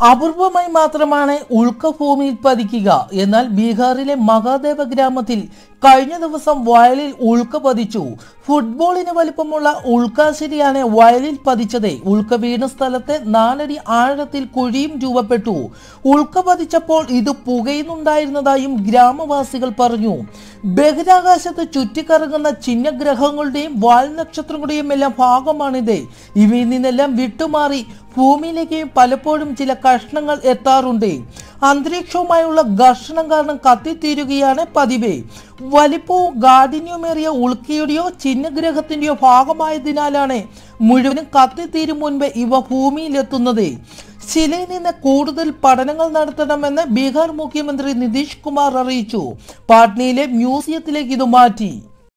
അപൂർവമായി മാത്രമാണ് ഉൾക്ക ഭൂമിയിൽ പതിക്കുക എന്നാൽ ബീഹാറിലെ മഹാദേവ ഗ്രാമത്തിൽ കഴിഞ്ഞ ദിവസം വയലിൽ ഉൾക്ക പതിച്ചു ഫുട്ബോളിന് വലിപ്പമുള്ള ഉൾക്കാശരിയാണ് വയലിൽ പതിച്ചത് ഉൾക്ക വീണ സ്ഥലത്ത് നാലടി ആഴത്തിൽ കുഴിയും രൂപപ്പെട്ടു ഉൾക്ക പതിച്ചപ്പോൾ ഇത് പുകയുന്നുണ്ടായിരുന്നതായും ഗ്രാമവാസികൾ പറഞ്ഞു ബഹിരാകാശത്ത് ചുറ്റിക്കറങ്ങുന്ന ചിഹ്നഗ്രഹങ്ങളുടെയും വാൽ നക്ഷത്രങ്ങളുടെയും എല്ലാം ഭാഗമാണിത് ഇവയിൽ നിന്നെല്ലാം വിട്ടുമാറി ഭൂമിയിലേക്ക് പലപ്പോഴും ചില കഷ്ണങ്ങൾ എത്താറുണ്ട് അന്തരീക്ഷവുമായുള്ള ഘർഷണം കാരണം കത്തിത്തീരുകയാണ് പതിവ് വലിപ്പവും ഗാഠിന്യവുമേറിയ ഉൾക്കയുടെയോ ചിഹ്നഗ്രഹത്തിന്റെയോ ഭാഗമായതിനാലാണ് മുഴുവനും കത്തിത്തീരും മുൻപ് ഇവ ഭൂമിയിലെത്തുന്നത് ശിലയിൽ നിന്ന് കൂടുതൽ പഠനങ്ങൾ നടത്തണമെന്ന് ബീഹാർ മുഖ്യമന്ത്രി നിതീഷ് കുമാർ അറിയിച്ചു പാട്നയിലെ മ്യൂസിയത്തിലേക്ക് ഇത് മാറ്റി